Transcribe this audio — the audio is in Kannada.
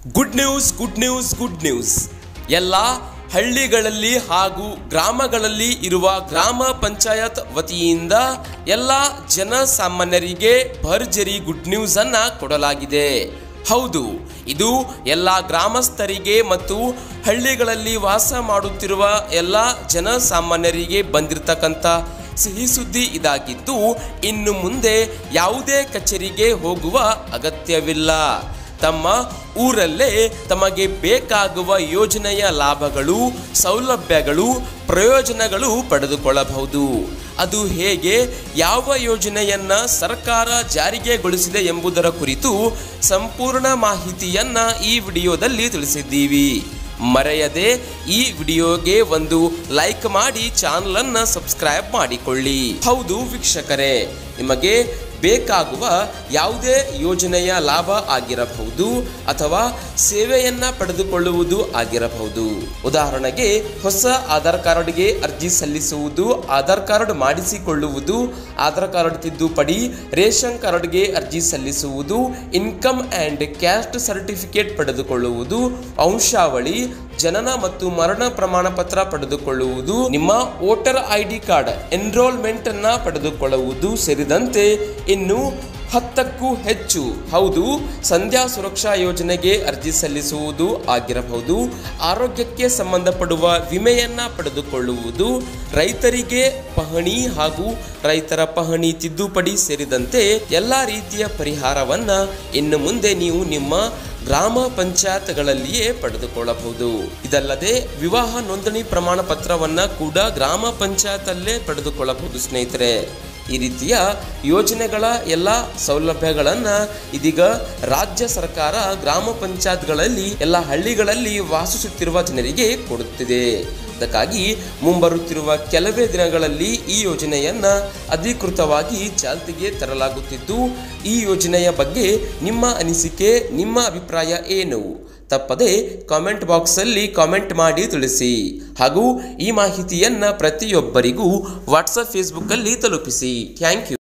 good news good news good news ಎಲ್ಲ ಹಳ್ಳಿಗಳಲ್ಲಿ ಹಾಗೂ ಗ್ರಾಮಗಳಲ್ಲಿ ಇರುವ ಗ್ರಾಮ ಪಂಚಾಯತ್ ವತಿಯಿಂದ ಎಲ್ಲ ಜನಸಾಮಾನ್ಯರಿಗೆ ಭರ್ಜರಿ ಗುಡ್ ನ್ಯೂಸ್ ಅನ್ನ ಕೊಡಲಾಗಿದೆ ಹೌದು ಇದು ಎಲ್ಲ ಗ್ರಾಮಸ್ಥರಿಗೆ ಮತ್ತು ಹಳ್ಳಿಗಳಲ್ಲಿ ವಾಸ ಮಾಡುತ್ತಿರುವ ಎಲ್ಲ ಜನಸಾಮಾನ್ಯರಿಗೆ ಬಂದಿರತಕ್ಕಂಥ ಸಿಹಿ ಸುದ್ದಿ ಇದಾಗಿದ್ದು ಇನ್ನು ಮುಂದೆ ಯಾವುದೇ ಕಚೇರಿಗೆ ಹೋಗುವ ಅಗತ್ಯವಿಲ್ಲ ತಮ್ಮ ಊರಲ್ಲೇ ತಮಗೆ ಬೇಕಾಗುವ ಯೋಜನೆಯ ಲಾಭಗಳು ಸೌಲಭ್ಯಗಳು ಪ್ರಯೋಜನಗಳು ಪಡೆದುಕೊಳ್ಳಬಹುದು ಅದು ಹೇಗೆ ಯಾವ ಯೋಜನೆಯನ್ನ ಸರ್ಕಾರ ಜಾರಿಗೆಗೊಳಿಸಿದೆ ಎಂಬುದರ ಕುರಿತು ಸಂಪೂರ್ಣ ಮಾಹಿತಿಯನ್ನ ಈ ವಿಡಿಯೋದಲ್ಲಿ ತಿಳಿಸಿದ್ದೀವಿ ಮರೆಯದೆ ಈ ವಿಡಿಯೋಗೆ ಒಂದು ಲೈಕ್ ಮಾಡಿ ಚಾನಲ್ ಅನ್ನ ಸಬ್ಸ್ಕ್ರೈಬ್ ಮಾಡಿಕೊಳ್ಳಿ ಹೌದು ವೀಕ್ಷಕರೇ ನಿಮಗೆ ಬೇಕಾಗುವ ಯಾವುದೇ ಯೋಜನೆಯ ಲಾಭ ಆಗಿರಬಹುದು ಅಥವಾ ಸೇವೆಯನ್ನ ಪಡೆದುಕೊಳ್ಳುವುದು ಆಗಿರಬಹುದು ಉದಾಹರಣೆಗೆ ಹೊಸ ಆಧಾರ್ ಕಾರ್ಡ್ಗೆ ಅರ್ಜಿ ಸಲ್ಲಿಸುವುದು ಆಧಾರ್ ಕಾರ್ಡ್ ಮಾಡಿಸಿಕೊಳ್ಳುವುದು ಆಧಾರ್ ಕಾರ್ಡ್ ತಿದ್ದುಪಡಿ ರೇಷನ್ ಕಾರ್ಡ್ಗೆ ಅರ್ಜಿ ಸಲ್ಲಿಸುವುದು ಇನ್ಕಮ್ ಆ್ಯಂಡ್ ಕ್ಯಾಸ್ಟ್ ಸರ್ಟಿಫಿಕೇಟ್ ಪಡೆದುಕೊಳ್ಳುವುದು ವಂಶಾವಳಿ ಜನನ ಮತ್ತು ಮರಣ ಪ್ರಮಾಣ ಪತ್ರ ಪಡೆದುಕೊಳ್ಳುವುದು ನಿಮ್ಮ voter I D card enrollment ಅನ್ನ ಪಡೆದುಕೊಳ್ಳುವುದು ಸೇರಿದಂತೆ ಇನ್ನು ಹತ್ತಕ್ಕೂ ಹೆಚ್ಚು ಹೌದು ಸಂಧ್ಯಾ ಸುರಕ್ಷಾ ಯೋಜನೆಗೆ ಅರ್ಜಿ ಸಲ್ಲಿಸುವುದು ಆಗಿರಬಹುದು ಆರೋಗ್ಯಕ್ಕೆ ಸಂಬಂಧಪಡುವ ವಿಮೆಯನ್ನ ಪಡೆದುಕೊಳ್ಳುವುದು ರೈತರಿಗೆ ಪಹಣಿ ಹಾಗೂ ರೈತರ ಪಹಣಿ ತಿದ್ದುಪಡಿ ಸೇರಿದಂತೆ ಎಲ್ಲ ರೀತಿಯ ಪರಿಹಾರವನ್ನ ಇನ್ನು ಮುಂದೆ ನೀವು ನಿಮ್ಮ ಗ್ರಾಮ ಪಂಚಾಯತ್ಗಳಲ್ಲಿಯೇ ಪಡೆದುಕೊಳ್ಳಬಹುದು ಇದಲ್ಲದೆ ವಿವಾಹ ನೋಂದಣಿ ಪ್ರಮಾಣ ಪತ್ರವನ್ನ ಕೂಡ ಗ್ರಾಮ ಪಂಚಾಯತಲ್ಲೇ ಪಡೆದುಕೊಳ್ಳಬಹುದು ಸ್ನೇಹಿತರೆ ಈ ರೀತಿಯ ಯೋಜನೆಗಳ ಎಲ್ಲ ಸೌಲಭ್ಯಗಳನ್ನು ಇದೀಗ ರಾಜ್ಯ ಸರ್ಕಾರ ಗ್ರಾಮ ಪಂಚಾಯತ್ಗಳಲ್ಲಿ ಎಲ್ಲ ಹಳ್ಳಿಗಳಲ್ಲಿ ವಾಸಿಸುತ್ತಿರುವ ಜನರಿಗೆ ಕೊಡುತ್ತಿದೆ ಅದಕ್ಕಾಗಿ ಮುಂಬರುತ್ತಿರುವ ಕೆಲವೇ ದಿನಗಳಲ್ಲಿ ಈ ಯೋಜನೆಯನ್ನ ಅಧಿಕೃತವಾಗಿ ಚಾಲ್ತಿಗೆ ತರಲಾಗುತ್ತಿದ್ದು ಈ ಯೋಜನೆಯ ಬಗ್ಗೆ ನಿಮ್ಮ ಅನಿಸಿಕೆ ನಿಮ್ಮ ಅಭಿಪ್ರಾಯ ಏನು ತಪ್ಪದೆ ಕಾಮೆಂಟ್ ಬಾಕ್ಸಲ್ಲಿ ಕಾಮೆಂಟ್ ಮಾಡಿ ತಿಳಿಸಿ ಹಾಗೂ ಈ ಮಾಹಿತಿಯನ್ನ ಪ್ರತಿಯೊಬ್ಬರಿಗೂ ವಾಟ್ಸಪ್ ಫೇಸ್ಬುಕ್ಕಲ್ಲಿ ತಲುಪಿಸಿ ಥ್ಯಾಂಕ್ ಯು